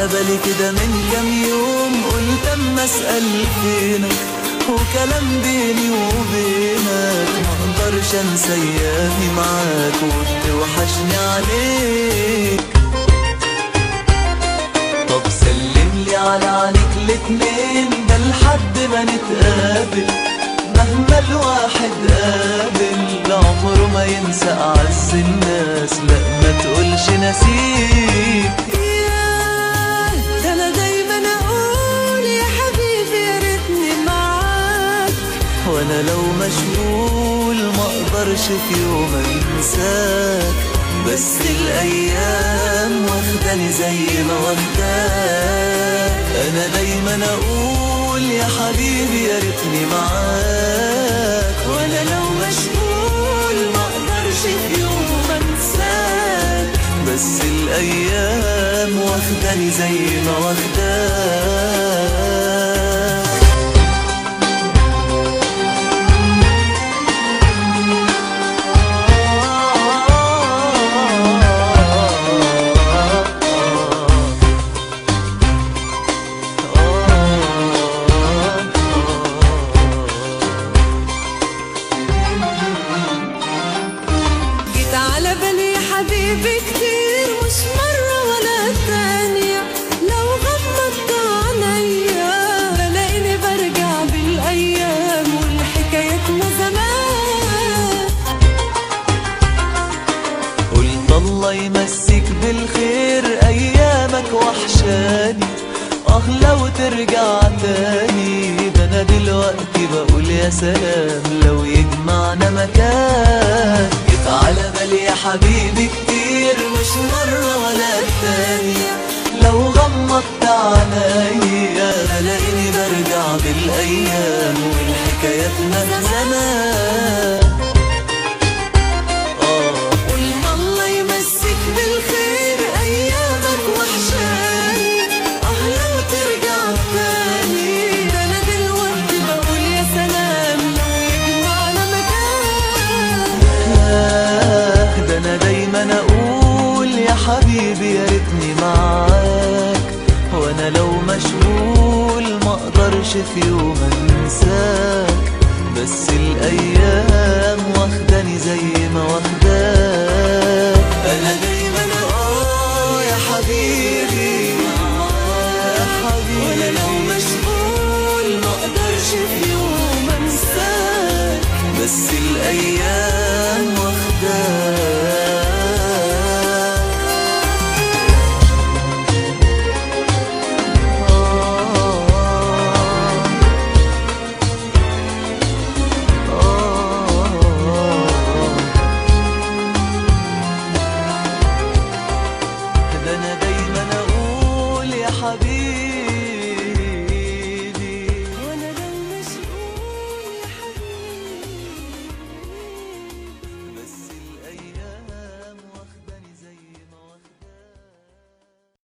على بالي كده من كام يوم قلت اما اسأل فينك وكلام بيني وبينك مقدرش انسى ايامي معاك وبتوحشني عليك طب سلم لي على عينيك الاتنين ده لحد ما نتقابل مهما الواحد قابل عمره ما ينسى أعز الناس لا ما تقولش نسيك ياه ده انا دايما اقول يا حبيبي يا ريتني معاك وانا لو مشغول ما اقدرش في يوم انساك بس الايام واخداني زي ما واخداك انا دايما اقول يا حبيبي يا ريتني معاك وانا لو مشغول ما اقدرش في يوم انساك بس الايام واخداني زي ما واخداك جيت على بالي يا حبيبي كتير مش مرة ولا تانية لو غمضت عينيا بلاقيني برجع بالأيام والحكايتنا زمان قلت الله يمسك بالخير ايامك وحشاني اه لو ترجع تاني ده انا دلوقتي بقول يا سلام لو يجمعنا مكان جيت على بالي يا حبيبي كتير مش مرة ولا التانية لو غمضت عينيا بلاقيني برجع بالايام والحكاياتنا زمان آه قلنا الله يمسك بالخير أيامك وحشاني اه لو ترجع تاني ده أنا دلوقتي بقول يا سلام لو يجمعنا مكان آه ده انا دايما اقول يا حبيبي يا ريتني معاك وانا لو مشغول ما اقدرش في يوم انساك بس الايام واخداني زي ما واخداك